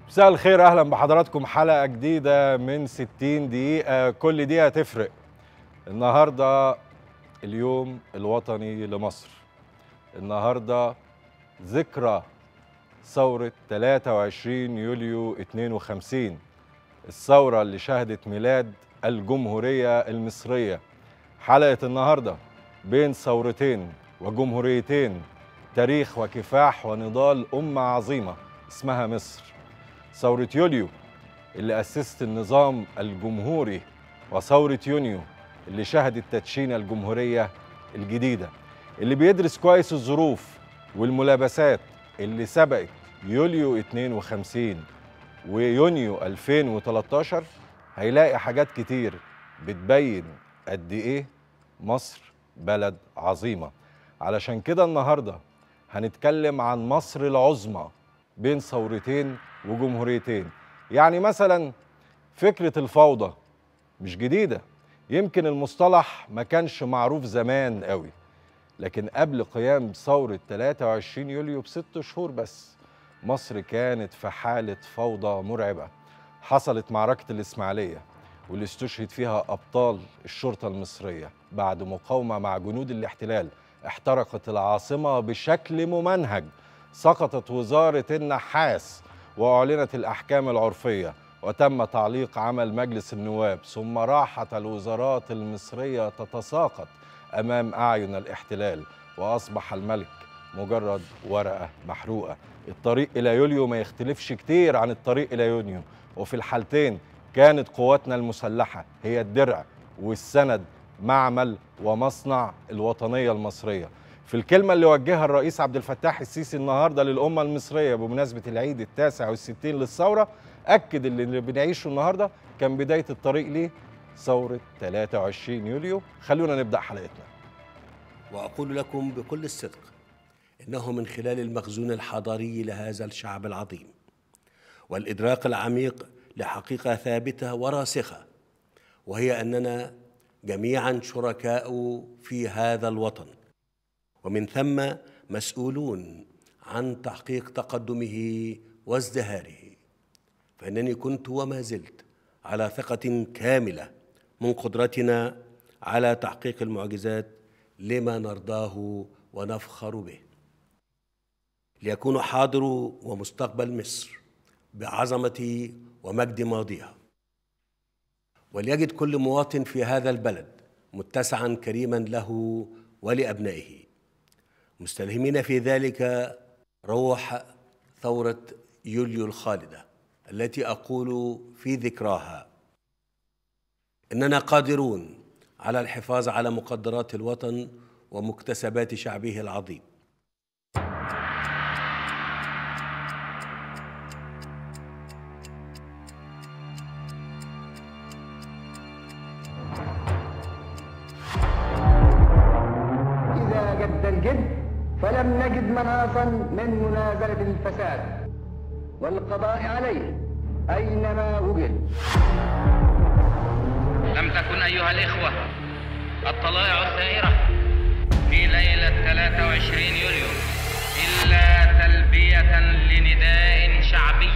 مساء الخير اهلا بحضراتكم حلقه جديده من 60 دقيقه كل دقيقه تفرق النهارده اليوم الوطني لمصر النهارده ذكرى ثوره 23 يوليو 52 الثوره اللي شهدت ميلاد الجمهوريه المصريه حلقه النهارده بين ثورتين وجمهوريتين تاريخ وكفاح ونضال امه عظيمه اسمها مصر ثورة يوليو اللي أسست النظام الجمهوري وثورة يونيو اللي شهدت تدشين الجمهورية الجديدة اللي بيدرس كويس الظروف والملابسات اللي سبقت يوليو 52 ويونيو 2013 هيلاقي حاجات كتير بتبين قد إيه مصر بلد عظيمة علشان كده النهاردة هنتكلم عن مصر العظمى بين ثورتين وجمهوريتين يعني مثلا فكرة الفوضى مش جديدة يمكن المصطلح ما كانش معروف زمان قوي لكن قبل قيام ثورة 23 يوليو بست شهور بس مصر كانت في حالة فوضى مرعبة حصلت معركة الإسماعيلية واللي استشهد فيها أبطال الشرطة المصرية بعد مقاومة مع جنود الاحتلال احترقت العاصمة بشكل ممنهج سقطت وزارة النحاس وأعلنت الأحكام العرفية وتم تعليق عمل مجلس النواب ثم راحت الوزارات المصرية تتساقط أمام أعين الاحتلال وأصبح الملك مجرد ورقة محروقة الطريق إلى يوليو ما يختلفش كتير عن الطريق إلى يونيو وفي الحالتين كانت قواتنا المسلحة هي الدرع والسند معمل ومصنع الوطنية المصرية في الكلمة اللي وجهها الرئيس عبد الفتاح السيسي النهاردة للأمة المصرية بمناسبة العيد التاسع والستين للثورة أكد اللي, اللي بنعيشه النهاردة كان بداية الطريق ليه ثورة 23 يوليو خلونا نبدأ حلقتنا واقول لكم بكل الصدق انه من خلال المخزون الحضاري لهذا الشعب العظيم والادراك العميق لحقيقه ثابته وراسخه وهي اننا جميعا شركاء في هذا الوطن ومن ثم مسؤولون عن تحقيق تقدمه وازدهاره فانني كنت وما زلت على ثقه كامله من قدرتنا على تحقيق المعجزات لما نرضاه ونفخر به ليكون حاضر ومستقبل مصر بعظمه ومجد ماضيها وليجد كل مواطن في هذا البلد متسعا كريما له ولابنائه مستلهمين في ذلك روح ثوره يوليو الخالده التي اقول في ذكراها اننا قادرون على الحفاظ على مقدرات الوطن ومكتسبات شعبه العظيم إذا جد الجد فلم نجد مناصا من منازلة الفساد والقضاء عليه أينما وجد لم تكن أيها الإخوة الطلائع الثائرة في ليلة 23 يوليو إلا تلبية لنداء شعبي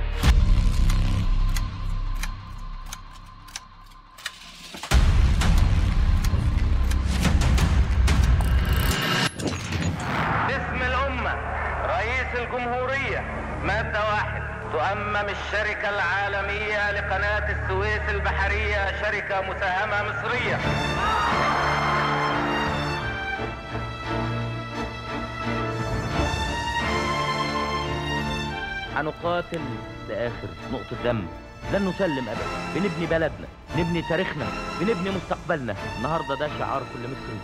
باسم الأمة رئيس الجمهورية مادة واحد تؤمم الشركة العالمية لقناة السويس البحرية شركة مساهمة مصرية هنقاتل لآخر نقطة دم لن نسلم أبدا بنبني بلدنا نبني تاريخنا بنبني مستقبلنا النهاردة ده شعار كل مصري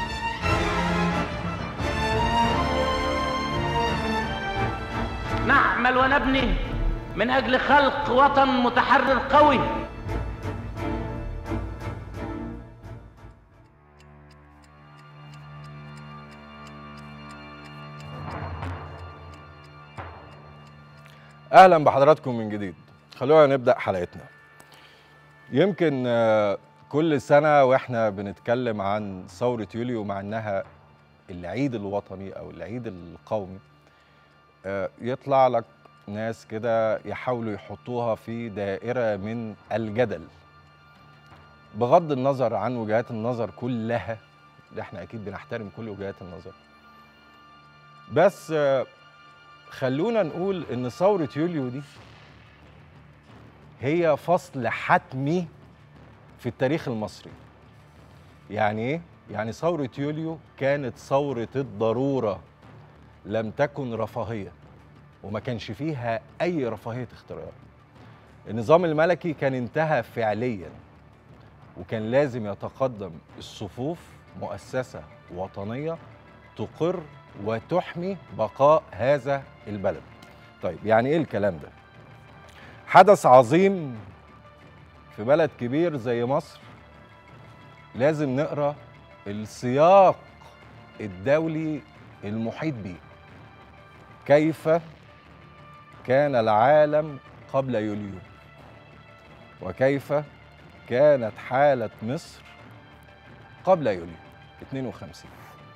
نعمل ونبني من أجل خلق وطن متحرر قوي اهلا بحضراتكم من جديد خلونا نبدا حلقتنا يمكن آه، كل سنه واحنا بنتكلم عن ثوره يوليو مع انها العيد الوطني او العيد القومي آه، يطلع لك ناس كده يحاولوا يحطوها في دائرة من الجدل بغض النظر عن وجهات النظر كلها اللي احنا اكيد بنحترم كل وجهات النظر بس آه، خلونا نقول ان ثورة يوليو دي هي فصل حتمي في التاريخ المصري يعني ايه؟ يعني ثورة يوليو كانت ثورة الضرورة لم تكن رفاهية وما كانش فيها أي رفاهية اختراع النظام الملكي كان انتهى فعليا وكان لازم يتقدم الصفوف مؤسسة وطنية تقر وتحمي بقاء هذا البلد طيب يعني ايه الكلام ده حدث عظيم في بلد كبير زي مصر لازم نقرا السياق الدولي المحيط بيه كيف كان العالم قبل يوليو وكيف كانت حالة مصر قبل يوليو 52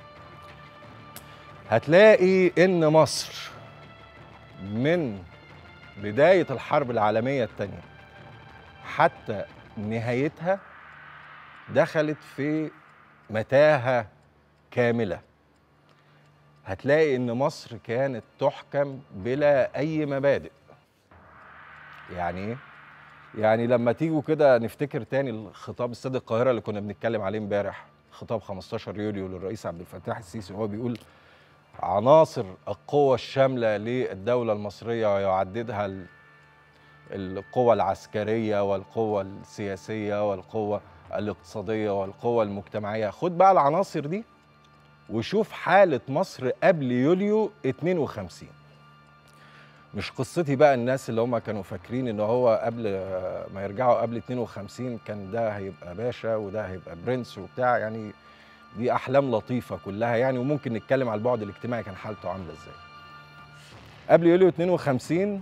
هتلاقي ان مصر من بداية الحرب العالمية الثانية حتى نهايتها دخلت في متاهة كاملة هتلاقي ان مصر كانت تحكم بلا اي مبادئ يعني ايه يعني لما تيجوا كده نفتكر تاني الخطاب استاد القاهره اللي كنا بنتكلم عليه امبارح خطاب 15 يوليو للرئيس عبد الفتاح السيسي وهو بيقول عناصر القوة الشاملة للدولة المصرية يعددها ال- القوة العسكرية والقوة السياسية والقوة الاقتصادية والقوة المجتمعية خد بقى العناصر دي وشوف حالة مصر قبل يوليو 52 مش قصتي بقى الناس اللي هم كانوا فاكرين ان هو قبل ما يرجعوا قبل 52 كان ده هيبقى باشا وده هيبقى برنس وبتاع يعني دي احلام لطيفه كلها يعني وممكن نتكلم على البعد الاجتماعي كان حالته عامله ازاي قبل يوليو 52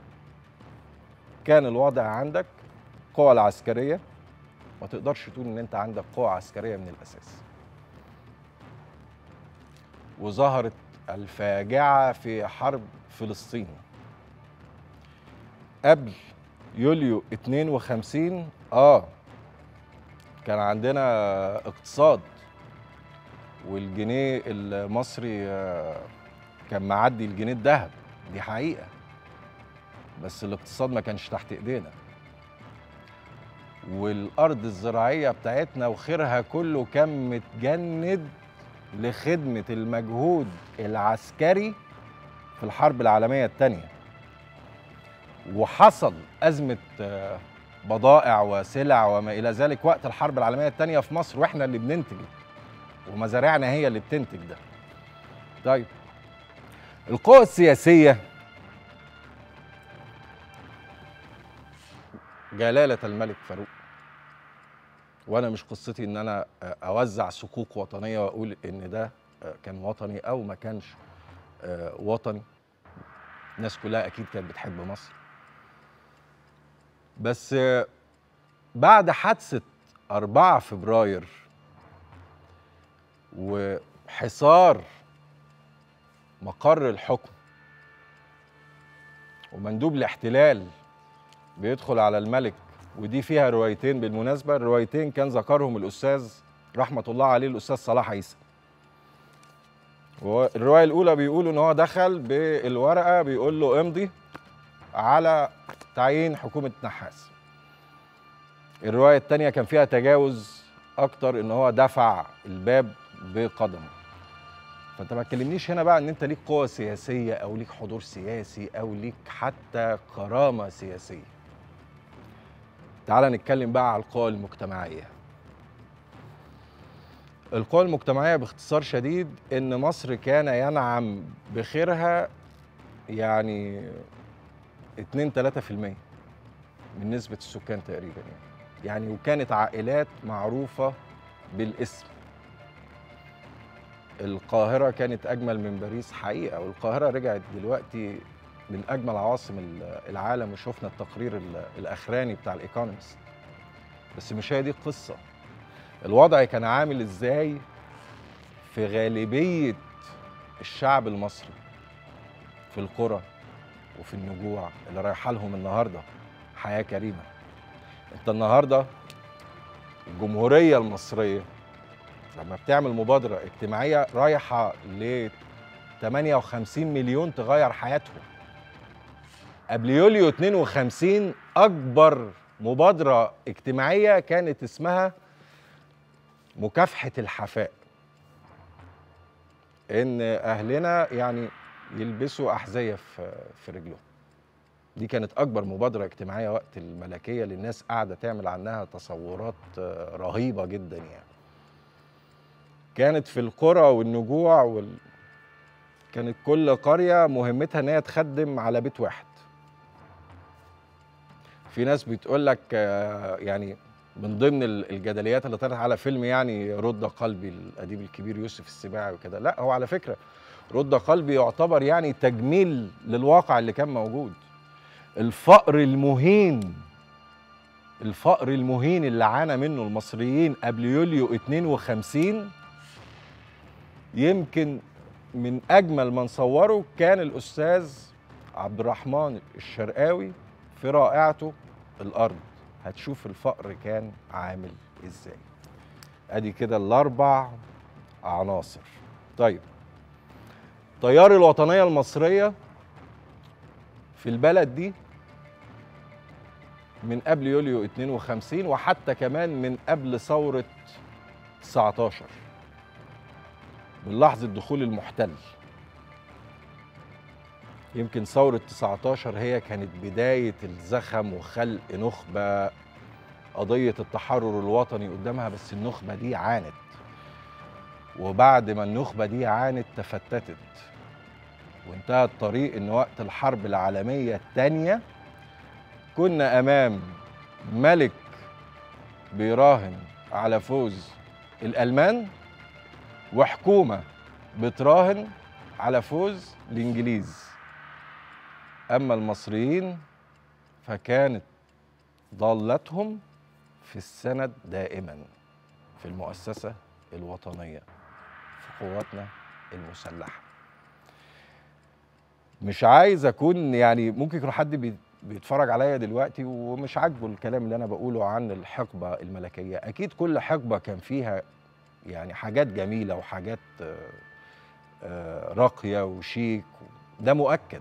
كان الوضع عندك القوى العسكريه ما تقدرش تقول ان انت عندك قوة عسكرية من الاساس وظهرت الفاجعة في حرب فلسطين قبل يوليو 52 اه كان عندنا اقتصاد والجنيه المصري آه، كان معدي الجنيه الذهب دي حقيقة بس الاقتصاد ما كانش تحت ايدينا والارض الزراعية بتاعتنا وخيرها كله كان متجند لخدمة المجهود العسكري في الحرب العالمية الثانية وحصل أزمة آه، بضائع وسلع وما إلى ذلك وقت الحرب العالمية الثانية في مصر وإحنا اللي بننتج ومزارعنا هي اللي بتنتج ده طيب القوى السياسية جلالة الملك فاروق وانا مش قصتي ان انا اوزع صكوك وطنيه واقول ان ده كان وطني او ما كانش وطني الناس كلها اكيد كانت بتحب مصر بس بعد حادثه 4 فبراير وحصار مقر الحكم ومندوب الاحتلال بيدخل على الملك ودي فيها روايتين بالمناسبة الروايتين كان ذكرهم الأستاذ رحمة الله عليه الأستاذ صلاح عيسى والرواية الأولى بيقولوا إن هو دخل بالورقة بيقول له امضي على تعيين حكومة نحاس الرواية التانية كان فيها تجاوز أكتر إن هو دفع الباب بقدمه فأنت ما تكلمنيش هنا بقى إن أنت ليك قوة سياسية أو ليك حضور سياسي أو ليك حتى كرامة سياسية تعال نتكلم بقى على القوى المجتمعية القوى المجتمعية باختصار شديد إن مصر كان ينعم بخيرها يعني 2 3% من نسبة السكان تقريبا يعني يعني وكانت عائلات معروفة بالاسم القاهرة كانت أجمل من باريس حقيقة والقاهرة رجعت دلوقتي من اجمل عواصم العالم وشفنا التقرير الاخراني بتاع الايكونومست بس مش هي دي القصه الوضع كان عامل ازاي في غالبيه الشعب المصري في القرى وفي النجوع اللي رايحه لهم النهارده حياه كريمه انت النهارده الجمهوريه المصريه لما بتعمل مبادره اجتماعيه رايحه ل 58 مليون تغير حياتهم قبل يوليو 52 اكبر مبادره اجتماعيه كانت اسمها مكافحه الحفاء ان اهلنا يعني يلبسوا احذيه في في رجلهم دي كانت اكبر مبادره اجتماعيه وقت الملكيه للناس قاعده تعمل عنها تصورات آه، رهيبه جدا يعني كانت في القرى والنجوع وال... كانت كل قريه مهمتها ان هي تخدم على بيت واحد في ناس بتقول لك آه، يعني من ضمن ال- الجدليات اللي طلعت على فيلم يعني رد قلبي الاديب الكبير يوسف السباعي وكده لا هو على فكره رد قلبي يعتبر يعني تجميل للواقع اللي كان موجود الفقر المهين الفقر المهين اللي عانى منه المصريين قبل يوليو 52 يمكن من اجمل من صوره كان الاستاذ عبد الرحمن الشرقاوي في رائعته الارض هتشوف الفقر كان عامل ازاي ادي كده الاربع عناصر طيب تيار الوطنيه المصريه في البلد دي من قبل يوليو 52 وحتى كمان من قبل ثوره 19 من لحظه دخول المحتل يمكن ثورة 19 هي كانت بداية الزخم وخلق نخبة قضية التحرر الوطني قدامها بس النخبة دي عانت وبعد ما النخبة دي عانت تفتتت وانتهى الطريق ان وقت الحرب العالمية الثانية كنا امام ملك بيراهن على فوز الالمان وحكومة بتراهن على فوز الانجليز اما المصريين فكانت ضالتهم في السند دائما في المؤسسه الوطنيه في قواتنا المسلحه مش عايز اكون يعني ممكن يكون حد بي- بيتفرج عليا دلوقتي ومش عاجبه الكلام اللي انا بقوله عن الحقبه الملكيه اكيد كل حقبه كان فيها يعني حاجات جميله وحاجات آه، آه، راقيه وشيك ده مؤكد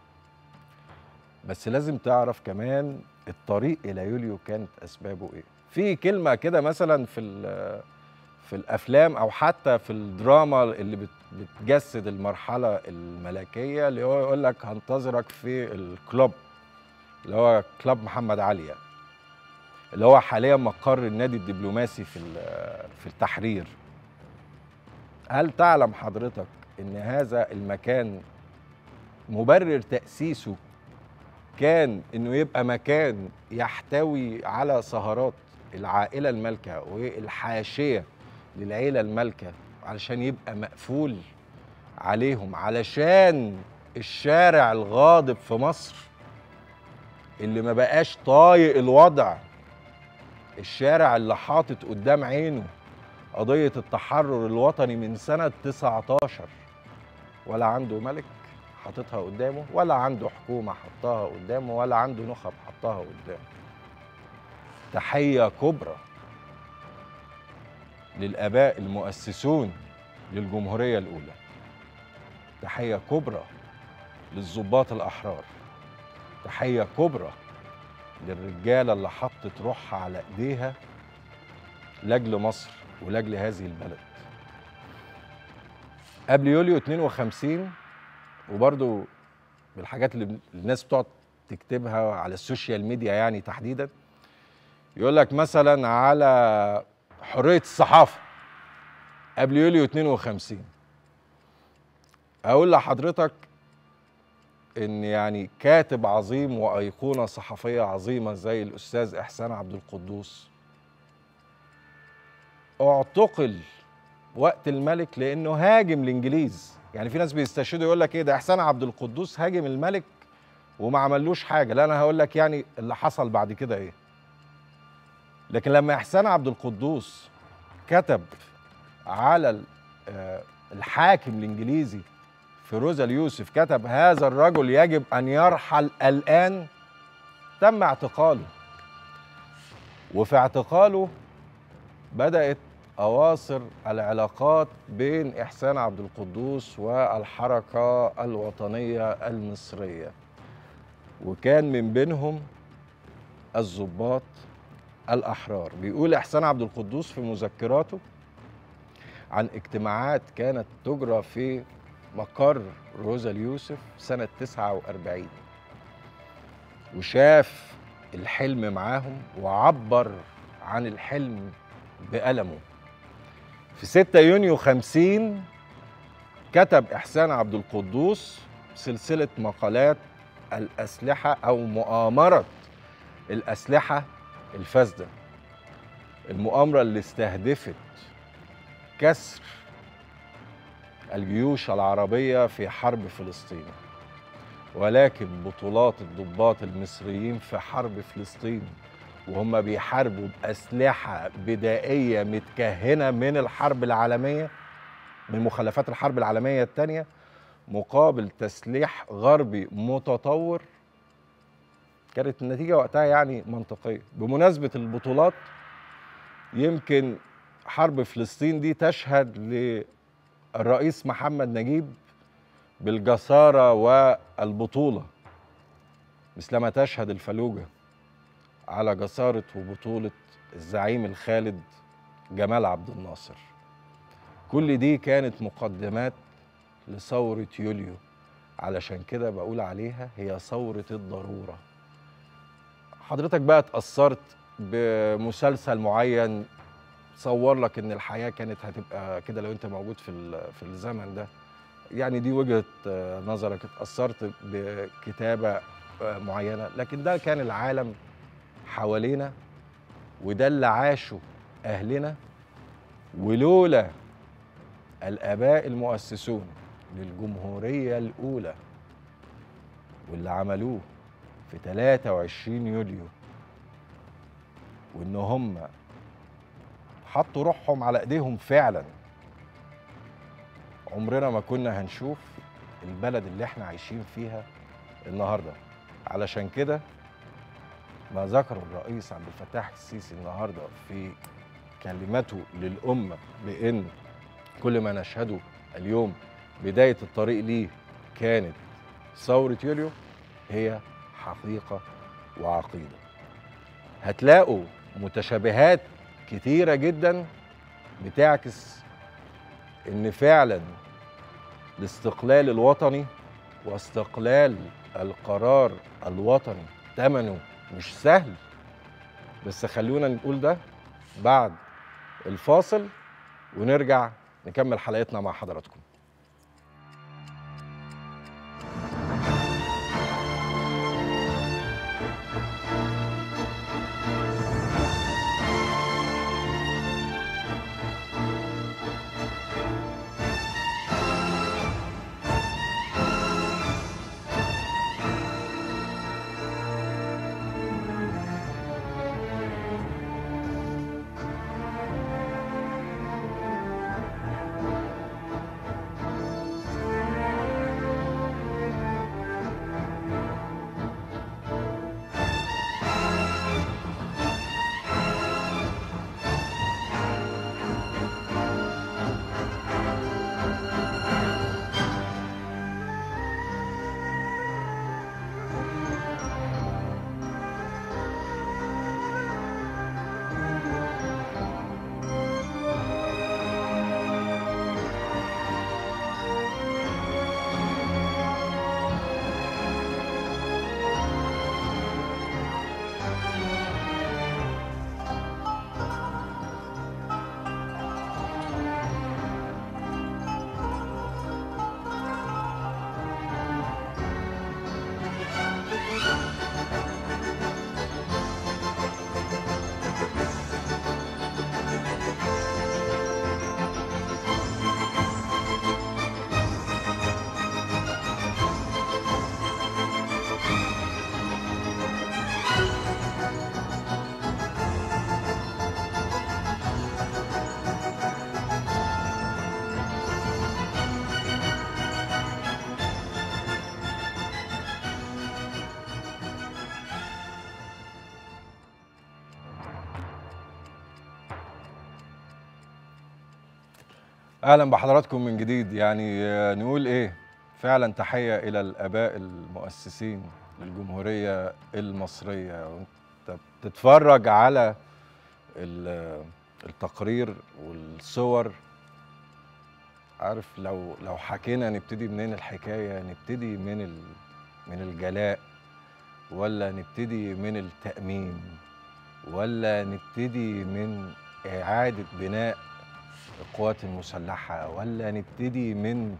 بس لازم تعرف كمان الطريق الى يوليو كانت اسبابه ايه في كلمه كده مثلا في ال- في الافلام او حتى في الدراما اللي بت- بتجسد المرحله الملكيه اللي هو يقول لك هنتظرك في الكلوب اللي هو كلوب محمد علي يعني. اللي هو حاليا مقر النادي الدبلوماسي في ال- في التحرير هل تعلم حضرتك ان هذا المكان مبرر تاسيسه كان انه يبقى مكان يحتوي على سهرات العائله المالكه والحاشيه للعيله المالكه علشان يبقى مقفول عليهم علشان الشارع الغاضب في مصر اللي ما بقاش طايق الوضع الشارع اللي حاطط قدام عينه قضية التحرر الوطني من سنة 19 ولا عنده ملك حاططها قدامه ولا عنده حكومة حطها قدامه ولا عنده نخب حطها قدامه تحية كبرى للآباء المؤسسون للجمهورية الأولى تحية كبرى للضباط الأحرار تحية كبرى للرجالة اللي حطت روحها على إيديها لأجل مصر ولأجل هذه البلد قبل يوليو 52 وبرضو بالحاجات اللي الناس بتقعد تكتبها على السوشيال ميديا يعني تحديدا يقول لك مثلا على حرية الصحافة قبل يوليو 52 أقول لحضرتك إن يعني كاتب عظيم وأيقونة صحفية عظيمة زي الأستاذ إحسان عبد القدوس اعتقل وقت الملك لأنه هاجم الإنجليز يعني في ناس بيستشهدوا يقول لك إيه ده إحسان عبد القدوس هاجم الملك وما عملوش حاجة لا أنا هقول لك يعني اللي حصل بعد كده إيه لكن لما إحسان عبد القدوس كتب على ال- آه، الحاكم الإنجليزي فيروز اليوسف كتب هذا الرجل يجب ان يرحل الان تم اعتقاله وفي اعتقاله بدات اواصر العلاقات بين احسان عبد القدوس والحركه الوطنيه المصريه وكان من بينهم الضباط الاحرار بيقول احسان عبد القدوس في مذكراته عن اجتماعات كانت تجرى في مقر روزا اليوسف سنة 49 وشاف الحلم معاهم وعبر عن الحلم بألمه في 6 يونيو 50 كتب إحسان عبد القدوس سلسلة مقالات الأسلحة أو مؤامرة الأسلحة الفاسدة المؤامرة اللي استهدفت كسر الجيوش العربية في حرب فلسطين ولكن بطولات الضباط المصريين في حرب فلسطين وهم بيحاربوا بأسلحة بدائية متكهنة من الحرب العالمية من مخلفات الحرب العالمية الثانية مقابل تسليح غربي متطور كانت النتيجة وقتها يعني منطقية بمناسبة البطولات يمكن حرب فلسطين دي تشهد للرئيس محمد نجيب بالجسارة والبطولة مثلما تشهد الفلوجة على جسارة وبطولة الزعيم الخالد جمال عبد الناصر كل دي كانت مقدمات لثورة يوليو علشان كده بقول عليها هي ثورة الضرورة حضرتك بقى اتأثرت بمسلسل معين صور لك ان الحياه كانت هتبقى كده لو انت موجود في ال- في الزمن ده يعني دي وجهه آه، نظرك اتاثرت بكتابه آه، معينه لكن ده كان العالم حوالينا وده اللي عاشه اهلنا ولولا الاباء المؤسسون للجمهوريه الاولى واللي عملوه في 23 يوليو وان هم حطوا روحهم على ايديهم فعلا عمرنا ما كنا هنشوف البلد اللي احنا عايشين فيها النهارده علشان كده ما ذكره الرئيس عبد الفتاح السيسي النهارده في كلمته للامه بان كل ما نشهده اليوم بدايه الطريق ليه كانت ثوره يوليو هي حقيقه وعقيده هتلاقوا متشابهات كتيره جدا بتعكس ان فعلا الاستقلال الوطني واستقلال القرار الوطني ثمنه مش سهل بس خلونا نقول ده بعد الفاصل ونرجع نكمل حلقتنا مع حضراتكم اهلا بحضراتكم من جديد يعني آه، نقول ايه فعلا تحيه الى الاباء المؤسسين للجمهوريه المصريه وانت بتتفرج على ال- التقرير والصور عارف لو لو حكينا نبتدي منين الحكايه نبتدي من ال من الجلاء ولا نبتدي من التامين ولا نبتدي من اعاده بناء القوات المسلحة ولا نبتدي من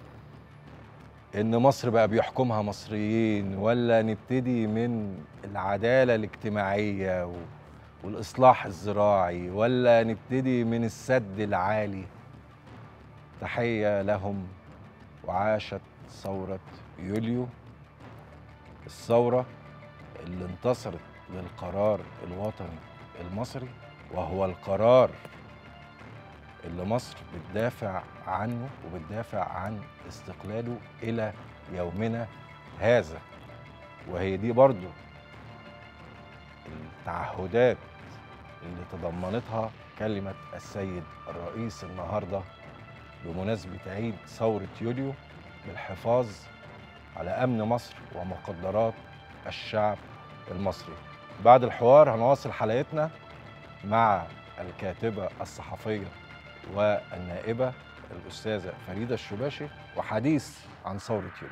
إن مصر بقى بيحكمها مصريين ولا نبتدي من العدالة الاجتماعية و- والإصلاح الزراعي ولا نبتدي من السد العالي تحية لهم وعاشت ثورة يوليو الثورة اللي انتصرت للقرار الوطني المصري وهو القرار اللي مصر بتدافع عنه وبتدافع عن استقلاله إلى يومنا هذا وهي دي برضو التعهدات اللي تضمنتها كلمة السيد الرئيس النهاردة بمناسبة عيد ثورة يوليو بالحفاظ على أمن مصر ومقدرات الشعب المصري بعد الحوار هنواصل حلقتنا مع الكاتبة الصحفية والنائبة الأستاذة فريدة الشباشي وحديث عن ثورة يوليو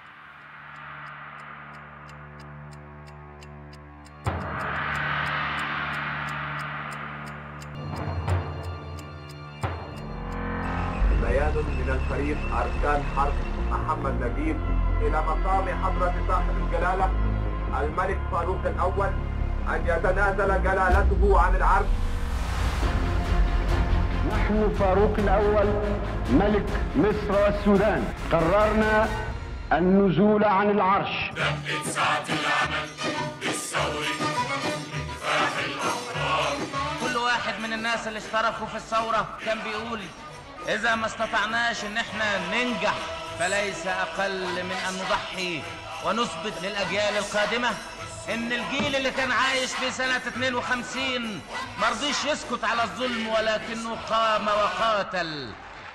بيان من الفريق أركان حرب محمد نجيب إلى مقام حضرة صاحب الجلالة الملك فاروق الأول أن يتنازل جلالته عن العرش نحن فاروق الأول ملك مصر والسودان قررنا النزول عن العرش كل واحد من الناس اللي اشتركوا في الثورة كان بيقول إذا ما استطعناش إن إحنا ننجح فليس أقل من أن نضحي ونثبت للأجيال القادمة إن الجيل اللي كان عايش في سنة 52 مرضيش يسكت على الظلم ولكنه قام وقاتل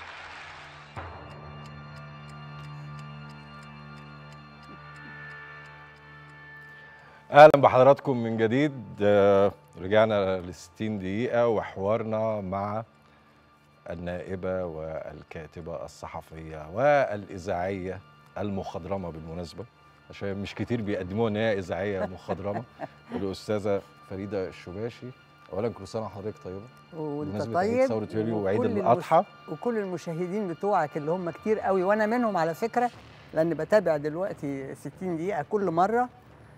اهلا بحضراتكم من جديد آه، رجعنا ل 60 دقيقة وحوارنا مع النائبة والكاتبة الصحفية والإذاعية المخضرمة بالمناسبة عشان مش كتير بيقدموها ان هي إذاعية مخضرمة الأستاذة فريدة الشباشي أولا كل سنة وحضرتك طيبة وانت بمناسبة عيد طيب ثورة يوليو وعيد وكل المس- الأضحى وكل المشاهدين بتوعك اللي هم كتير قوي وانا منهم على فكره لان بتابع دلوقتي 60 دقيقه كل مره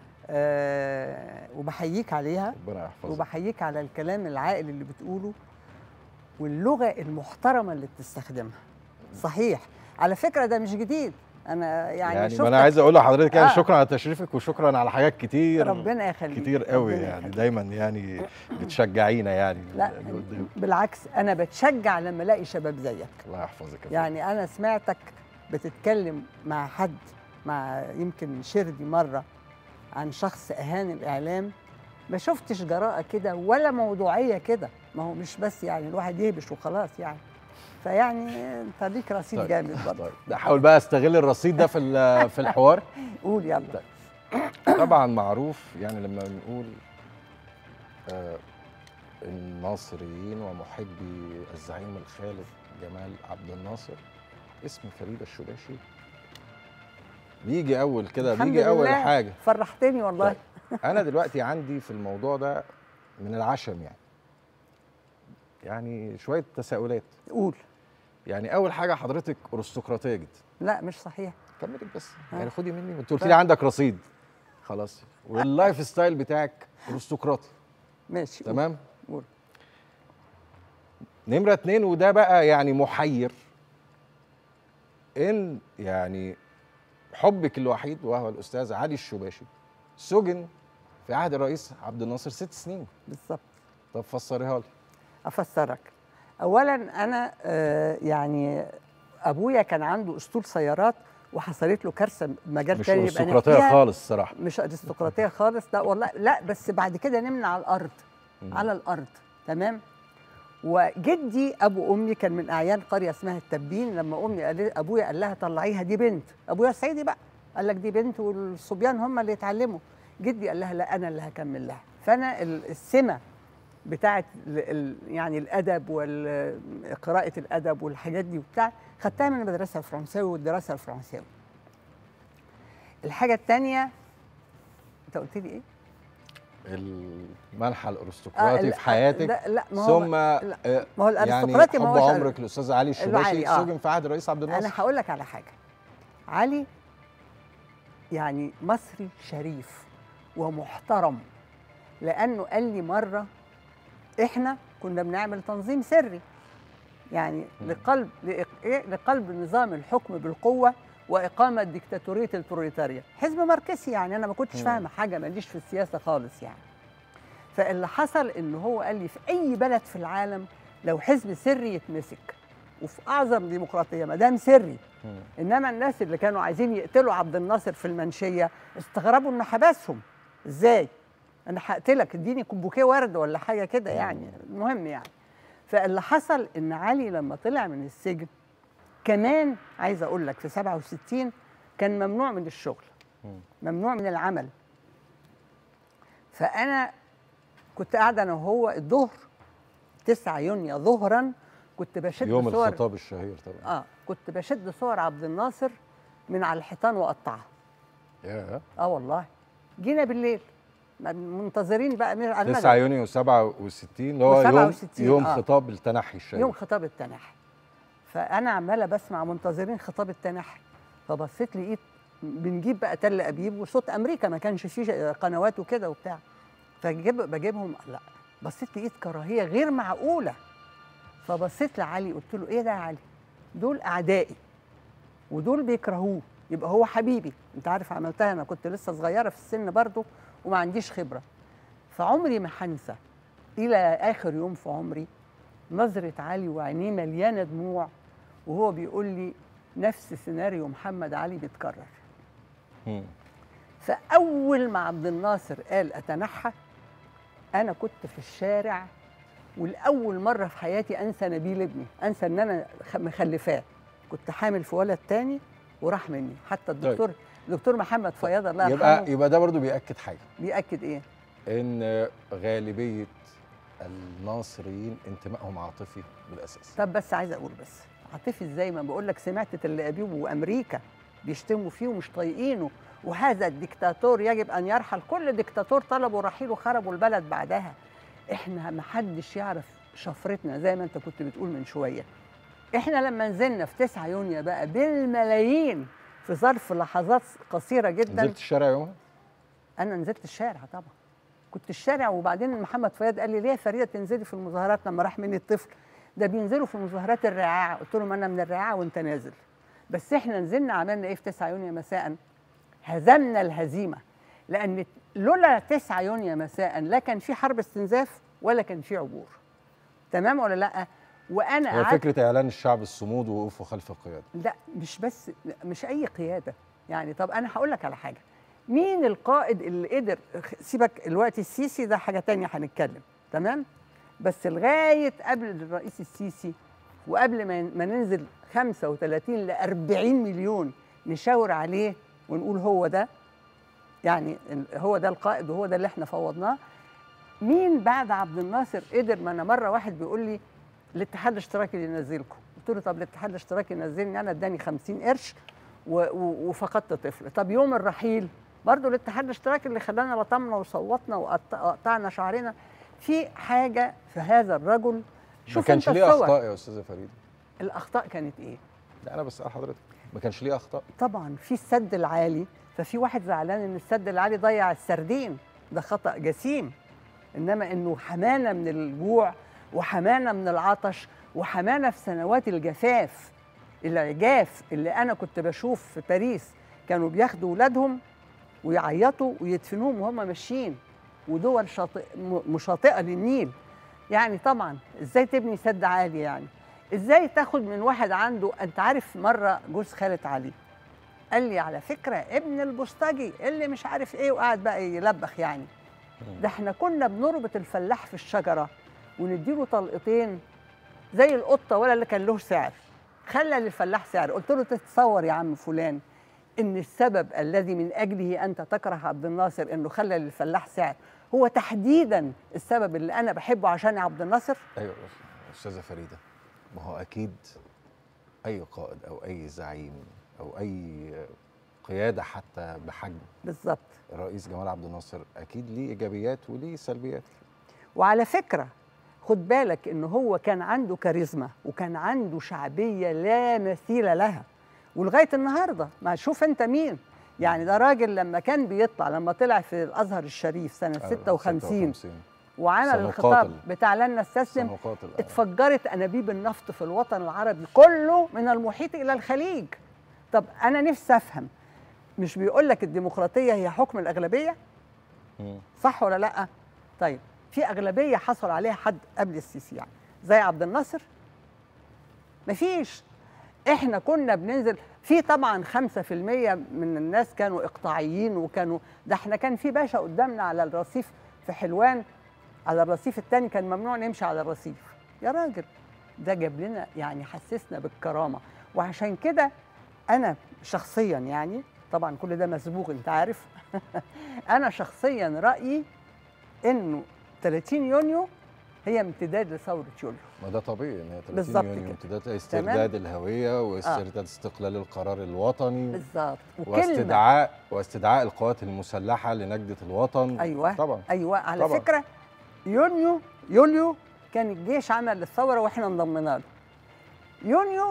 آه وبحييك عليها ربنا يحفظك وبحييك على الكلام العاقل اللي بتقوله واللغه المحترمه اللي بتستخدمها صحيح على فكره ده مش جديد انا يعني, يعني شفتك ما انا عايز اقول لحضرتك يعني آه. شكرا على تشريفك وشكرا على حاجات كتير ربنا يخليك كتير قوي ربنا يعني يخليك. دايما يعني بتشجعينا يعني لا اللي قدام. بالعكس انا بتشجع لما الاقي شباب زيك الله يحفظك يا يعني انا سمعتك بتتكلم مع حد مع يمكن شردي مره عن شخص اهان الاعلام ما شفتش جراءه كده ولا موضوعيه كده ما هو مش بس يعني الواحد يهبش وخلاص يعني فيعني انت ليك رصيد طيب. جامد برضه طيب احاول بقى استغل الرصيد ده في ال- في الحوار قول يلا طبعا معروف يعني لما بنقول آه الناصريين ومحبي الزعيم الخالد جمال عبد الناصر اسم فريدة الشباشي بيجي اول كده الحمد بيجي اول لله. حاجه فرحتني والله طيب. انا دلوقتي عندي في الموضوع ده من العشم يعني يعني شويه تساؤلات قول يعني اول حاجه حضرتك ارستقراطيه جدا لا مش صحيح كملي بس ها. يعني خدي مني انت قلت طيب. لي عندك رصيد خلاص واللايف ستايل بتاعك ارستقراطي ماشي قول. تمام قول. نمره اتنين وده بقى يعني محير ان يعني حبك الوحيد وهو الاستاذ علي الشباشي سجن في عهد الرئيس عبد الناصر ست سنين بالظبط طب فسريها لي افسرك اولا انا آه، يعني ابويا كان عنده اسطول سيارات وحصلت له كارثه مجال مش تاني يبقى ارستقراطيه نحكيها. خالص الصراحه مش ارستقراطيه خالص لا والله لا بس بعد كده نمنا على الارض مم. على الارض تمام وجدي ابو امي كان من اعيان قريه اسمها التبين لما امي قال ابويا قال لها طلعيها دي بنت ابويا الصعيدي بقى قال لك دي بنت والصبيان هم اللي يتعلموا جدي قال لها لا انا اللي هكمل لها فانا ال- السمه بتاعت ال- ال- يعني الادب وقراءه الادب والحاجات دي وبتاع خدتها من المدرسه الفرنساوي والدراسه الفرنساوي الحاجه الثانيه انت قلت لي ايه المنحى آه، الارستقراطي لا، في حياتك لا لا ما هو ثم لا، آه، ما هو يعني الارستقراطي ما حب هوش عمرك الاستاذ علي الشباشي علي، آه. سجن في عهد الرئيس عبد الناصر انا هقول لك على حاجه علي يعني مصري شريف ومحترم لانه قال لي مره احنا كنا بنعمل تنظيم سري يعني لقلب لإق- إيه؟ لقلب نظام الحكم بالقوه واقامه ديكتاتوريه البروليتاريا حزب ماركسي يعني انا ما كنتش مم. فاهمه حاجه ماليش في السياسه خالص يعني فاللي حصل ان هو قال لي في اي بلد في العالم لو حزب سري يتمسك وفي اعظم ديمقراطيه ما دام سري مم. انما الناس اللي كانوا عايزين يقتلوا عبد الناصر في المنشيه استغربوا انه حبسهم ازاي انا هقتلك اديني بوكيه ورد ولا حاجه كده يعني المهم يعني فاللي حصل ان علي لما طلع من السجن كمان عايزه اقول لك في 67 كان ممنوع من الشغل مم. ممنوع من العمل فانا كنت قاعده انا وهو الظهر 9 يونيو ظهرا كنت بشد يوم صور الخطاب الشهير طبعا اه كنت بشد صور عبد الناصر من على الحيطان واقطعها يا اه والله جينا بالليل منتظرين بقى من على 9 المغرب يونيو 67 اللي هو يوم 67 يوم آه. خطاب التنحي الشهير يوم خطاب التنحي فانا عماله بسمع منتظرين خطاب التنحي فبصيت لقيت بنجيب بقى تل ابيب وصوت امريكا ما كانش فيه قنوات وكده وبتاع فجيب بجيبهم لا بصيت لقيت كراهيه غير معقوله فبصيت لعلي قلت له ايه ده يا علي دول اعدائي ودول بيكرهوه يبقى هو حبيبي انت عارف عملتها انا كنت لسه صغيره في السن برضه وما عنديش خبره فعمري ما هنسى الى اخر يوم في عمري نظره علي وعينيه مليانه دموع وهو بيقول لي نفس سيناريو محمد علي بيتكرر مم. فاول ما عبد الناصر قال اتنحى انا كنت في الشارع ولاول مره في حياتي انسى نبيل ابني انسى ان انا خ- مخلفاه كنت حامل في ولد تاني وراح مني حتى الدكتور الدكتور محمد فياض الله يبقى يرحمه يبقى ده برضو بيأكد حاجه بيأكد ايه ان غالبيه الناصريين انتمائهم عاطفي بالاساس طب بس عايزه اقول بس عاطفي ازاي ما بقول لك سمعت تل ابيب وامريكا بيشتموا فيه ومش طايقينه وهذا الدكتاتور يجب ان يرحل كل دكتاتور طلبوا رحيله خربوا البلد بعدها احنا ما حدش يعرف شفرتنا زي ما انت كنت بتقول من شويه احنا لما نزلنا في 9 يونيو بقى بالملايين في ظرف لحظات قصيره جدا نزلت الشارع يومها انا نزلت الشارع طبعا كنت الشارع وبعدين محمد فؤاد قال لي ليه يا فريده تنزلي في المظاهرات لما راح مني الطفل ده بينزلوا في مظاهرات الرعاع قلت لهم انا من الرعاع وانت نازل بس احنا نزلنا عملنا ايه في 9 يونيو مساء هزمنا الهزيمه لان لولا 9 يونيو مساء لا كان في حرب استنزاف ولا كان في عبور تمام ولا لا وانا هي قعدت فكره اعلان الشعب الصمود ووقوفه خلف القياده لا مش بس لا، مش اي قياده يعني طب انا هقول لك على حاجه مين القائد اللي قدر سيبك الوقت السيسي ده حاجه تانية هنتكلم تمام بس لغايه قبل الرئيس السيسي وقبل ما ما ننزل 35 ل 40 مليون نشاور عليه ونقول هو ده يعني ال- هو ده القائد وهو ده اللي احنا فوضناه مين بعد عبد الناصر قدر ما انا مره واحد بيقول لي الاتحاد الاشتراكي اللي ينزلكم قلت له طب الاتحاد الاشتراكي نزلني انا اداني 50 قرش و- و- وفقدت طفل طب يوم الرحيل برضه الاتحاد الاشتراكي اللي خلانا لطمنا وصوتنا وقط- وقطعنا شعرنا في حاجه في هذا الرجل ما شوف كانش انت ليه الصور اخطاء يا استاذه فريده الاخطاء كانت ايه لا انا بسال حضرتك ما كانش ليه اخطاء طبعا في السد العالي ففي واحد زعلان ان السد العالي ضيع السردين ده خطا جسيم انما انه حمانا من الجوع وحمانا من العطش وحمانا في سنوات الجفاف العجاف اللي انا كنت بشوف في باريس كانوا بياخدوا ولادهم ويعيطوا ويدفنوهم وهم ماشيين ودول شاطئ م- مشاطئه للنيل يعني طبعا ازاي تبني سد عالي يعني ازاي تاخد من واحد عنده انت عارف مره جوز خالة علي قال لي على فكره ابن البوسطجي اللي مش عارف ايه وقعد بقى يلبخ يعني ده احنا كنا بنربط الفلاح في الشجره ونديله طلقتين زي القطه ولا اللي كان له سعر خلى للفلاح سعر قلت له تتصور يا عم فلان ان السبب الذي من اجله انت تكره عبد الناصر انه خلى للفلاح سعر هو تحديدا السبب اللي انا بحبه عشان عبد الناصر ايوه استاذه فريده ما هو اكيد اي قائد او اي زعيم او اي قياده حتى بحجم بالظبط الرئيس جمال عبد الناصر اكيد ليه ايجابيات وليه سلبيات وعلى فكره خد بالك ان هو كان عنده كاريزما وكان عنده شعبيه لا مثيل لها ولغايه النهارده ما شوف انت مين يعني ده راجل لما كان بيطلع لما طلع في الازهر الشريف سنه 56 وعمل سنقاتل. الخطاب بتاع لن نستسلم سنقاتل. آه. اتفجرت انابيب النفط في الوطن العربي كله من المحيط الى الخليج طب انا نفسي افهم مش بيقول لك الديمقراطيه هي حكم الاغلبيه مم. صح ولا لا طيب في اغلبيه حصل عليها حد قبل السيسي يعني زي عبد الناصر مفيش احنا كنا بننزل في طبعا 5% من الناس كانوا اقطاعيين وكانوا ده احنا كان في باشا قدامنا على الرصيف في حلوان على الرصيف الثاني كان ممنوع نمشي على الرصيف يا راجل ده جاب لنا يعني حسسنا بالكرامه وعشان كده انا شخصيا يعني طبعا كل ده مسبوق انت عارف انا شخصيا رايي انه 30 يونيو هي امتداد لثوره يوليو ما ده طبيعي ان هي 30 بالظبط يونيو كده. امتداد استرداد الهويه واسترداد استقلال القرار الوطني بالظبط واستدعاء واستدعاء القوات المسلحه لنجده الوطن ايوه طبعا ايوه على طبعاً. فكره يونيو يوليو كان الجيش عمل الثوره واحنا انضمينا له يونيو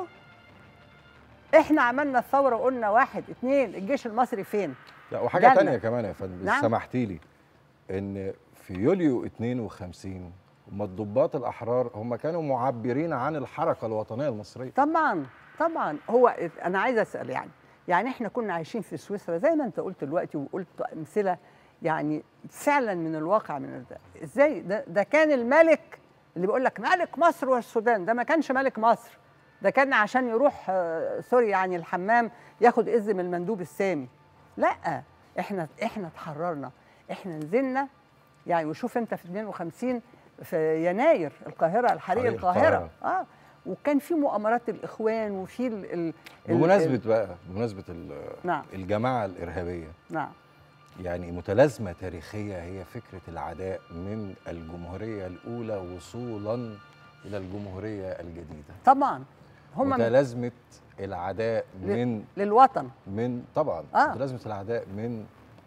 احنا عملنا الثوره وقلنا واحد اتنين الجيش المصري فين لا وحاجه جالنا. تانية كمان يا فندم نعم. سمحتي لي ان في يوليو 52 هم الضباط الاحرار هم كانوا معبرين عن الحركه الوطنيه المصريه طبعا طبعا هو انا عايزه اسال يعني يعني احنا كنا عايشين في سويسرا زي ما انت قلت دلوقتي وقلت امثله يعني فعلا من الواقع من ده ازاي ده, ده كان الملك اللي بيقول لك ملك مصر والسودان ده ما كانش ملك مصر ده كان عشان يروح آه، سوري يعني الحمام ياخد اذن من المندوب السامي لا احنا احنا اتحررنا احنا نزلنا يعني وشوف انت في 52 في يناير القاهره الحريق حريق القاهره اه وكان في مؤامرات الاخوان وفي ال ال ال- بمناسبه بقى بمناسبه ال- نعم. الجماعه الارهابيه نعم يعني متلازمه تاريخيه هي فكره العداء من الجمهوريه الاولى وصولا الى الجمهوريه الجديده طبعا هم من متلازمه العداء ل- من للوطن من طبعا آه. متلازمه العداء من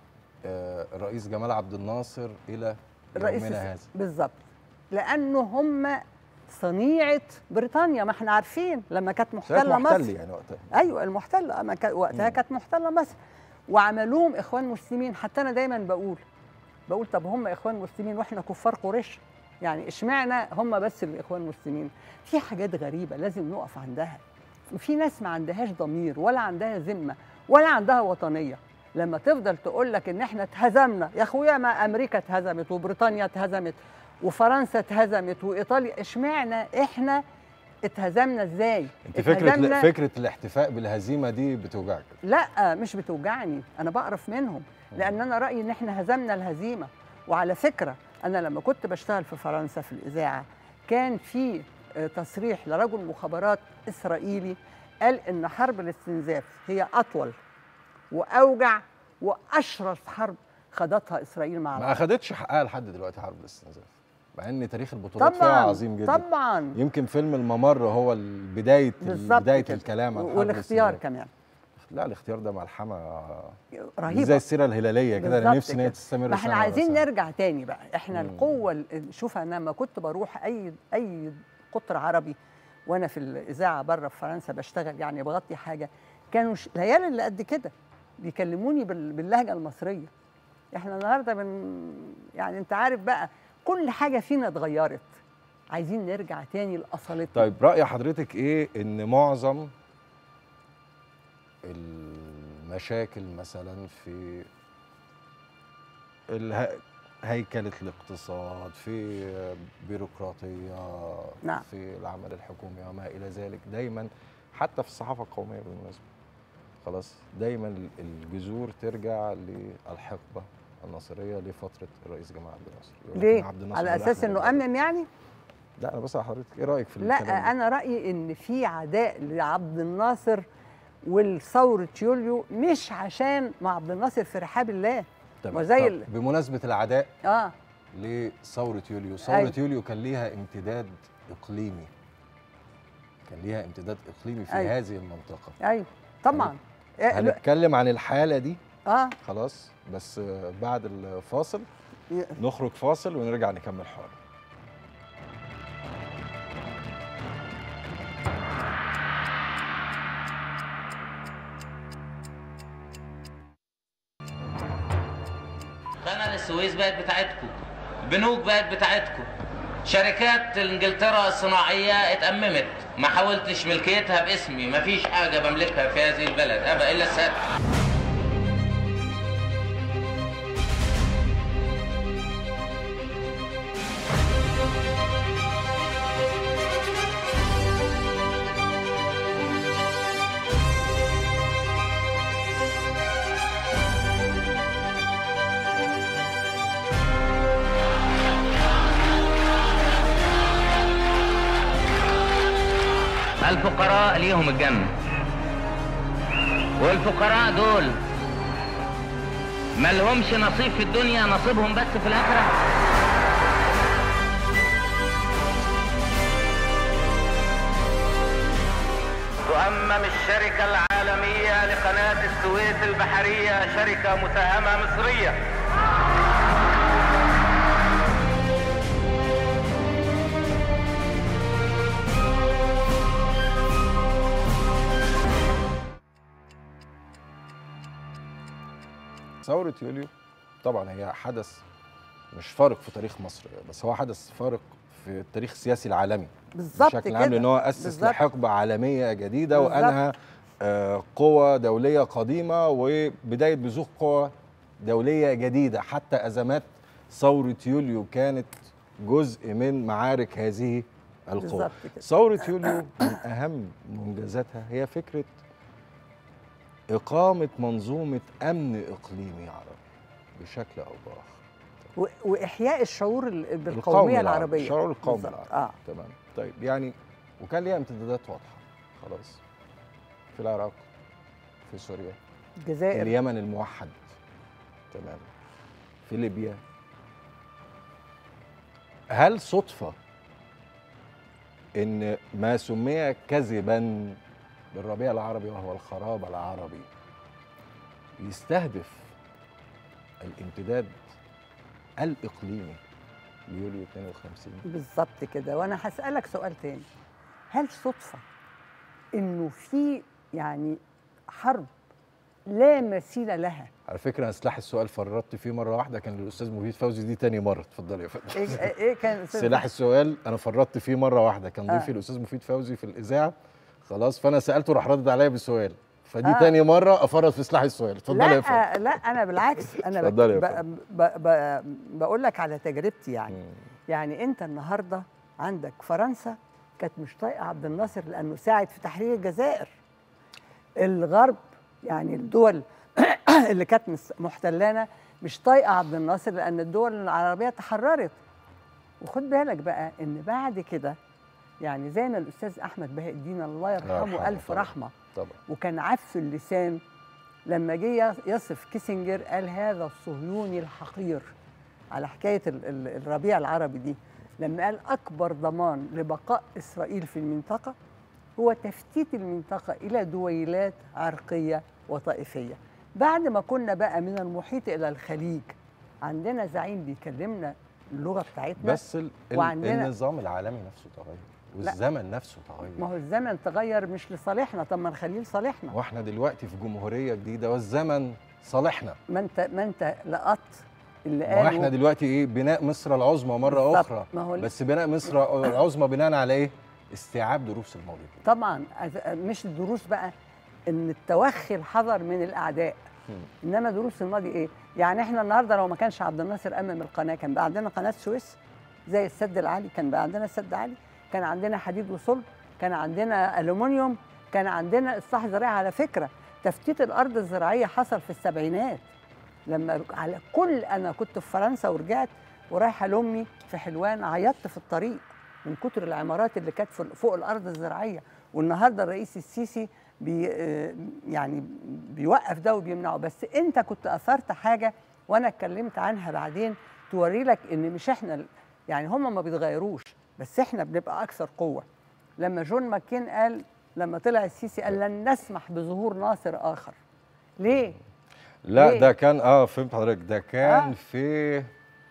آه، الرئيس جمال عبد الناصر الى الرئيس يومنا الس- هذا بالظبط لانه هم صنيعه بريطانيا ما احنا عارفين لما كانت كانت محتله محتل مصر يعني وقتها ايوه المحتله أما كان وقتها مم. كانت محتله مصر وعملوهم اخوان مسلمين حتى انا دايما بقول بقول طب هم اخوان مسلمين واحنا كفار قريش يعني اشمعنى هم بس الاخوان المسلمين في حاجات غريبه لازم نقف عندها وفي ناس ما عندهاش ضمير ولا عندها ذمه ولا عندها وطنيه لما تفضل تقول لك ان احنا اتهزمنا يا اخويا ما امريكا اتهزمت وبريطانيا اتهزمت وفرنسا اتهزمت وايطاليا اشمعنى احنا اتهزمنا ازاي انت فكره اتهزمنا- فكره الاحتفاء بالهزيمه دي بتوجعك لا مش بتوجعني انا بقرف منهم لان انا رايي ان احنا هزمنا الهزيمه وعلى فكره انا لما كنت بشتغل في فرنسا في الاذاعه كان في آه، تصريح لرجل مخابرات اسرائيلي قال ان حرب الاستنزاف هي اطول واوجع واشرس حرب خاضتها اسرائيل مع ما العرب اخدتش حقها لحد دلوقتي حرب الاستنزاف مع ان تاريخ البطولات فيها طبعا عظيم جدا طبعا يمكن فيلم الممر هو ال- بدايه ال- بالظبط بدايه كده. الكلام عن حرب والاختيار الاستنزاف. كمان لا الاختيار ده ملحمه رهيبه زي السيره الهلاليه كده انا بالظبط نفسي ان هي كده. تستمر ما احنا سنة ورا عايزين سنة. نرجع تاني بقى احنا مم. القوه ال- شوف انا لما كنت بروح اي اي قطر عربي وانا في الاذاعه بره في فرنسا بشتغل يعني بغطي حاجه كانوا ش- العيال اللي قد كده بيكلموني بال- باللهجه المصريه احنا النهارده من يعني انت عارف بقى كل حاجه فينا اتغيرت عايزين نرجع تاني لاصالتنا طيب راي حضرتك ايه ان معظم المشاكل مثلا في اله... هيكله الاقتصاد في بيروقراطيه نعم. في العمل الحكومي وما الى ذلك دايما حتى في الصحافه القوميه بالمناسبه خلاص دايما الجذور ترجع للحقبه الناصريه لفتره الرئيس جمال عبد الناصر يقول لك إن ليه عبد الناصر على هو اساس الأحمد انه البدوي. امن يعني لا انا بس حضرتك ايه رايك في لا الكلام ده؟ انا رايي ان في عداء لعبد الناصر والثوره يوليو مش عشان مع عبد الناصر في رحاب الله تمام. وزي طب ال- بمناسبه العداء اه لثوره يوليو ثوره أيوة. يوليو كان ليها امتداد اقليمي كان ليها امتداد اقليمي في أيوة. هذه المنطقه ايوه طبعا آه، لا، هنتكلم عن الحاله دي اه خلاص بس آه، بعد الفاصل ي- نخرج فاصل ونرجع نكمل حوار قناة السويس بقت بتاعتكم بنوك بقت بتاعتكم شركات انجلترا الصناعية اتأممت ما حاولتش ملكيتها باسمي ما فيش حاجة بملكها في هذه البلد أبا إلا السد الفقراء ليهم الجنة والفقراء دول ما لهمش نصيب في الدنيا نصيبهم بس في الآخرة تؤمم الشركة العالمية لقناة السويس البحرية شركة مساهمة مصرية ثورة يوليو طبعا هي حدث مش فارق في تاريخ مصر بس هو حدث فارق في التاريخ السياسي العالمي بالظبط بشكل عام كده لان هو اسس بالظبط. لحقبه عالميه جديده بالظبط. وانهى آه، قوى دوليه قديمه وبدايه بزوغ قوى دوليه جديده حتى ازمات ثوره يوليو كانت جزء من معارك هذه القوى بالظبط كده. ثوره يوليو من اهم منجزاتها هي فكره اقامه منظومه امن اقليمي عربي بشكل او باخر و- واحياء الشعور ال- بالقوميه العربيه الشعور القومي بالظبط. العربي اه تمام طيب يعني وكان ليها امتدادات واضحه خلاص في العراق في سوريا الجزائر اليمن الموحد تمام في ليبيا هل صدفه ان ما سمي كذبا بالربيع العربي وهو الخراب العربي يستهدف الامتداد الاقليمي ليوليو 52 بالظبط كده وانا هسالك سؤال تاني هل صدفه انه في يعني حرب لا مثيل لها على فكره انا سلاح السؤال فرطت فيه مره واحده كان للاستاذ مفيد فوزي دي تاني مره اتفضل يا فندم ايه, إيه كان أستاذ سلاح السؤال انا فرطت فيه مره واحده كان آه. ضيفي الاستاذ مفيد فوزي في الاذاعه خلاص فانا سالته راح رد عليا بسؤال فدي آه. تاني مره افرط في سلاح السؤال اتفضل يا فندم لا لا انا بالعكس انا اتفضلي يا ب- فندم. ب- ب- بقول لك على تجربتي يعني يعني انت النهارده عندك فرنسا كانت مش طايقه عبد الناصر لانه ساعد في تحرير الجزائر الغرب يعني الدول اللي كانت مس- محتلانا مش طايقه عبد الناصر لان الدول العربيه تحررت وخد بالك بقى ان بعد كده يعني زي ما الاستاذ احمد بهاء الدين الله يرحمه يرحمه الف طبعاً. رحمه طبعا وكان عف اللسان لما جه يصف كيسنجر قال هذا الصهيوني الحقير على حكايه ال- ال- الربيع العربي دي لما قال اكبر ضمان لبقاء اسرائيل في المنطقه هو تفتيت المنطقه الى دويلات عرقيه وطائفيه بعد ما كنا بقى من المحيط الى الخليج عندنا زعيم بيكلمنا اللغه بتاعتنا بس ال ال وعندنا- النظام العالمي نفسه تغير والزمن نفسه ما تغير هو الزمن تغير مش لصالحنا طب ما نخليه لصالحنا واحنا دلوقتي في جمهوريه جديده والزمن صالحنا ما انت ما انت لقطت اللي ما هو قالوا احنا دلوقتي ايه بناء مصر العظمى مره بالظبط. اخرى ما هو- بس بناء مصر العظمى بناء على ايه استيعاب دروس الماضي طبعا أز- مش الدروس بقى ان التوخي الحذر من الاعداء انما دروس الماضي ايه يعني احنا النهارده لو ما كانش عبد الناصر امم القناه كان بقى عندنا قناه سويس زي السد العالي كان بقى عندنا السد العالي كان عندنا حديد وصلب كان عندنا الومنيوم كان عندنا اصلاح زراعي على فكره تفتيت الارض الزراعيه حصل في السبعينات لما على كل انا كنت في فرنسا ورجعت ورايحه لامي في حلوان عيطت في الطريق من كتر العمارات اللي كانت في- فوق الارض الزراعيه والنهارده الرئيس السيسي بي آه، يعني بيوقف ده وبيمنعه بس انت كنت اثرت حاجه وانا اتكلمت عنها بعدين توري لك ان مش احنا ال- يعني هم ما بيتغيروش بس احنا بنبقى اكثر قوه لما جون ماكين قال لما طلع السيسي قال لن نسمح بظهور ناصر اخر ليه لا ليه؟ ده كان اه فهمت حضرتك ده كان آه. في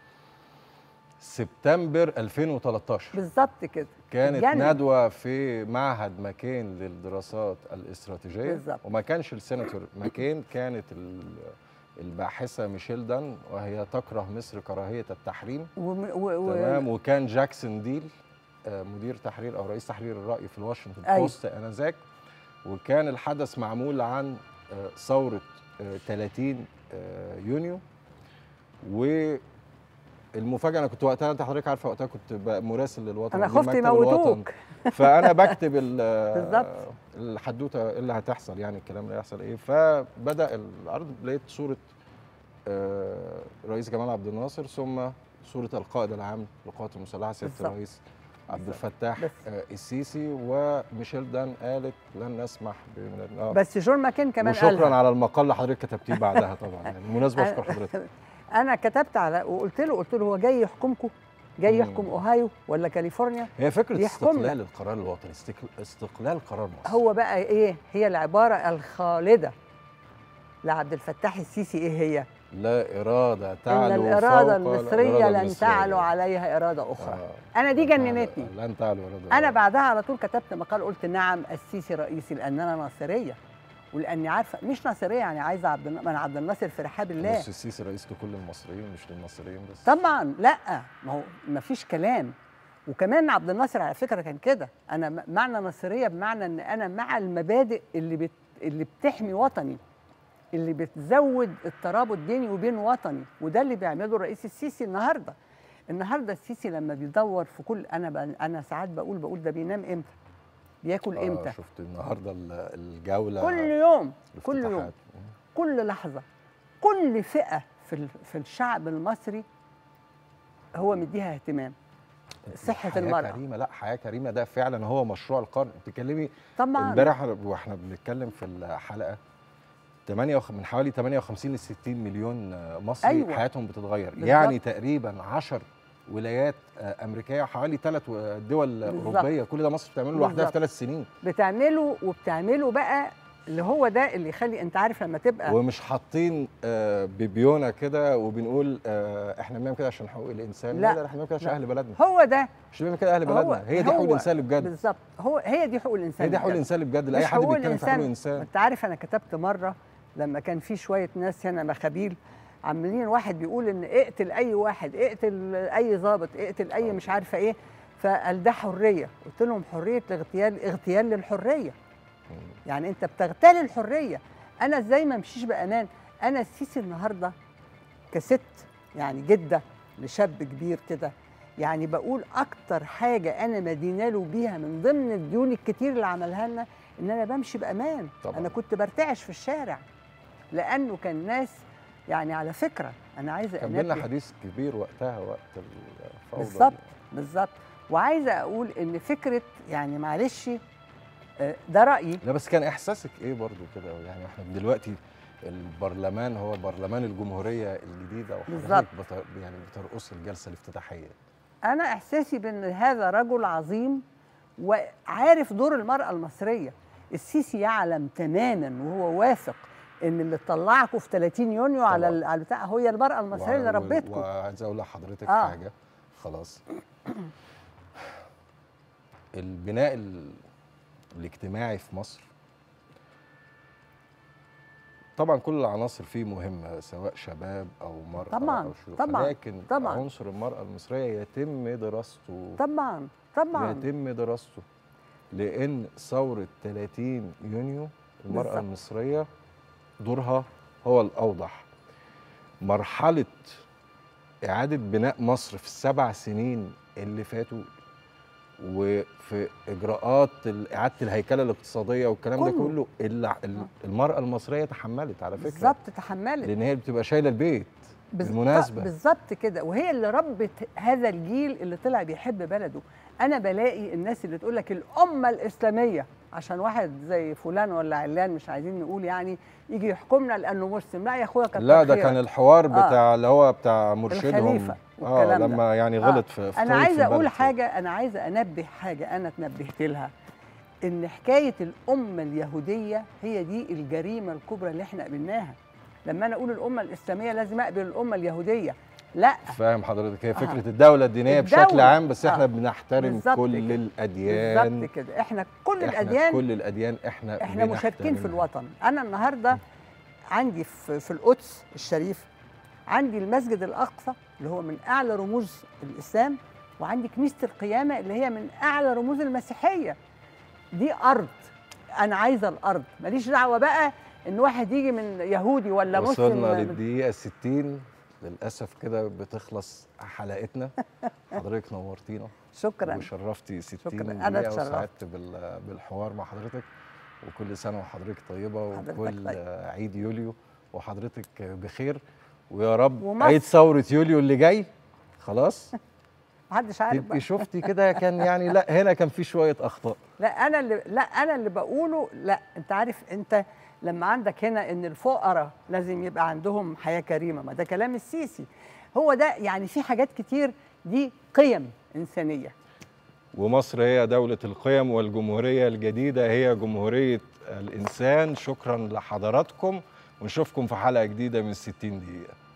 سبتمبر 2013 بالظبط كده كانت اتجنن. ندوة في معهد ماكين للدراسات الاستراتيجية بالظبط. وما كانش السيناتور ماكين كانت ال- الباحثة ميشيل دان وهي تكره مصر كراهية التحريم وم- و... و... تمام وكان جاكسون ديل آه، مدير تحرير او رئيس تحرير الراي في الواشنطن أيوة. بوست انذاك وكان الحدث معمول عن آه، ثوره آه، 30 آه، يونيو والمفاجاه انا كنت وقتها انت حضرتك عارفه وقتها كنت ب- مراسل للوطن انا من خفت مكتب الوطن. يموتوك فانا بكتب ال- بالظبط. الحدوته إيه اللي هتحصل يعني الكلام اللي هيحصل ايه فبدا العرض لقيت صوره آه، رئيس جمال عبد الناصر ثم صوره القائد العام للقوات المسلحه سياده بالظبط. الرئيس عبد بالظبط. الفتاح بس. آه، السيسي وميشيل دان قالت لن نسمح بمن آه. بس جون ماكين كمان وشكرا قالها. على المقال اللي حضرتك كتبتيه بعدها طبعا يعني بالمناسبه اشكر حضرتك انا كتبت على وقلت له قلت له هو جاي يحكمكم جاي مم. يحكم اوهايو ولا كاليفورنيا هي فكره يحكمنا. استقلال القرار الوطني استقل- استقلال قرار مصر هو بقى ايه هي العباره الخالده لعبد الفتاح السيسي ايه هي لا اراده ان تعلو الاراده فوق المصريه الإرادة لن المصرية. تعلو عليها اراده اخرى آه. انا دي لن تعلو- جننتني لن تعلو اراده انا بعدها على طول كتبت مقال قلت نعم السيسي رئيسي لان انا ناصريه ولاني عارفه مش ناصريه يعني عايزه عبد الن- ما انا عبد الناصر في رحاب الله بص السيسي رئيس لكل المصريين مش للمصريين بس طبعا لا ما هو ما فيش كلام وكمان عبد الناصر على فكره كان كده انا م- معنى ناصريه بمعنى ان انا مع المبادئ اللي بت اللي بتحمي وطني اللي بتزود الترابط بيني وبين وطني وده اللي بيعمله الرئيس السيسي النهارده النهارده السيسي لما بيدور في كل انا ب... انا ساعات بقول بقول ده بينام امتى بياكل آه امتى شفت النهارده ال- الجوله كل يوم كل يوم الافتتاحات. كل لحظة كل فئة في ال- في الشعب المصري هو مديها اهتمام صحة حياة المرأة كريمه لا حياه كريمه ده فعلا هو مشروع القرن بتتكلمي طبعا امبارح واحنا بنتكلم في الحلقه 8 وخ- من حوالي 58 ل 60 مليون آه، مصري أيوة. أيوة. حياتهم بتتغير بالظبط. يعني تقريبا 10 ولايات آه، امريكيه وحوالي ثلاث دول بالظبط. اوروبيه كل ده مصر بتعمله لوحدها في بالظبط. ثلاث سنين بتعمله وبتعمله بقى اللي هو ده اللي يخلي انت عارف لما تبقى ومش حاطين آه، ببيونه كده وبنقول آه، احنا بنعمل كده عشان حقوق الانسان لا. لا احنا بنعمل كده عشان لا. اهل بلدنا هو ده مش بنعمل كده اهل هو بلدنا هي دي حقوق هو الانسان اللي بجد بالظبط هو هي دي حقوق الانسان هي دي حقوق بجد. الانسان اللي بجد لاي مش حد حقوق بيتكلم في حقوق الانسان انت عارف انا كتبت مره لما كان في شويه ناس هنا مخابيل عاملين واحد بيقول ان اقتل اي واحد اقتل اي ضابط اقتل اي مش عارفه ايه فقال ده حريه قلت لهم حريه الاغتيال اغتيال للحريه يعني انت بتغتال الحريه انا ازاي ما امشيش بامان انا السيسي النهارده كست يعني جده لشاب كبير كده يعني بقول اكتر حاجه انا مدينه له بيها من ضمن الديون الكتير اللي عملها لنا ان انا بمشي بامان طبعاً. انا كنت برتعش في الشارع لانه كان ناس يعني على فكره انا عايزه كان بينا أنبه- حديث كبير وقتها وقت الفوضى دي. بالظبط بالظبط وعايزه اقول ان فكره يعني معلش آه، ده رايي لا بس كان احساسك ايه برضو كده يعني احنا دلوقتي البرلمان هو برلمان الجمهوريه الجديده بالظبط. وحضرتك بت- يعني بترقص الجلسه الافتتاحيه انا احساسي بان هذا رجل عظيم وعارف دور المراه المصريه السيسي يعلم تماما وهو واثق ان اللي طلعكم في 30 يونيو على طبعاً. ال- على البتاع هي المراه المصريه اللي وع- ربتكم وعايز اقول لحضرتك آه. حاجه خلاص البناء ال- الاجتماعي في مصر طبعا كل العناصر فيه مهمه سواء شباب او مراه طبعاً، او شيوخ طبعاً، لكن طبعاً. عنصر المراه المصريه يتم دراسته طبعا طبعا يتم دراسته لان ثوره 30 يونيو المراه بالظبط. المصريه دورها هو الاوضح مرحله اعاده بناء مصر في السبع سنين اللي فاتوا وفي اجراءات ال- اعاده الهيكله الاقتصاديه والكلام ده كله. كله الع- ال- المراه المصريه تحملت على فكره بالظبط تحملت لان هي بتبقى شايله البيت بز- بالمناسبه بالظبط كده وهي اللي ربت هذا الجيل اللي طلع بيحب بلده انا بلاقي الناس اللي تقول لك الامه الاسلاميه عشان واحد زي فلان ولا علان مش عايزين نقول يعني يجي يحكمنا لانه مسلم لا يا اخويا كتر لا ده خيرك. كان الحوار آه. بتاع اللي هو بتاع مرشدهم الخليفة اه والكلام ده. لما يعني آه. غلط في, في انا طريق عايزه في اقول البلد. حاجه انا عايزه انبه حاجه انا اتنبهت لها ان حكايه الامه اليهوديه هي دي الجريمه الكبرى اللي احنا قابلناها لما انا اقول الامه الاسلاميه لازم اقبل الامه اليهوديه لا فاهم حضرتك هي آه. فكره الدوله الدينيه بشكل الدولة. عام بس احنا آه. بنحترم بالظبط كل كده. الاديان بالظبط كده احنا كل احنا الاديان كل الاديان احنا احنا مشاركين في بنحترمها. الوطن انا النهارده عندي في, في القدس الشريف عندي المسجد الاقصى اللي هو من اعلى رموز الاسلام وعندي كنيسه القيامه اللي هي من اعلى رموز المسيحيه دي ارض انا عايزه الارض ماليش دعوه بقى ان واحد يجي من يهودي ولا مسلم وصلنا من- للدقيقه 60 للاسف كده بتخلص حلقتنا حضرتك نورتينا شكرا وشرفتي 60 شكراً. أنا دقيقة اتشرفت. وسعدت بال- بالحوار مع حضرتك وكل سنة وحضرتك طيبة حضرتك وكل طيب. عيد يوليو وحضرتك بخير ويا رب ومصر. عيد ثورة يوليو اللي جاي خلاص محدش عارف تبقي بقى. شفتي كده كان يعني لا هنا كان في شوية أخطاء لا انا اللي لا انا اللي بقوله لا انت عارف انت لما عندك هنا ان الفقراء لازم يبقى عندهم حياه كريمه ما ده كلام السيسي هو ده يعني في حاجات كتير دي قيم انسانيه ومصر هي دولة القيم والجمهورية الجديدة هي جمهورية الإنسان شكرا لحضراتكم ونشوفكم في حلقة جديدة من 60 دقيقة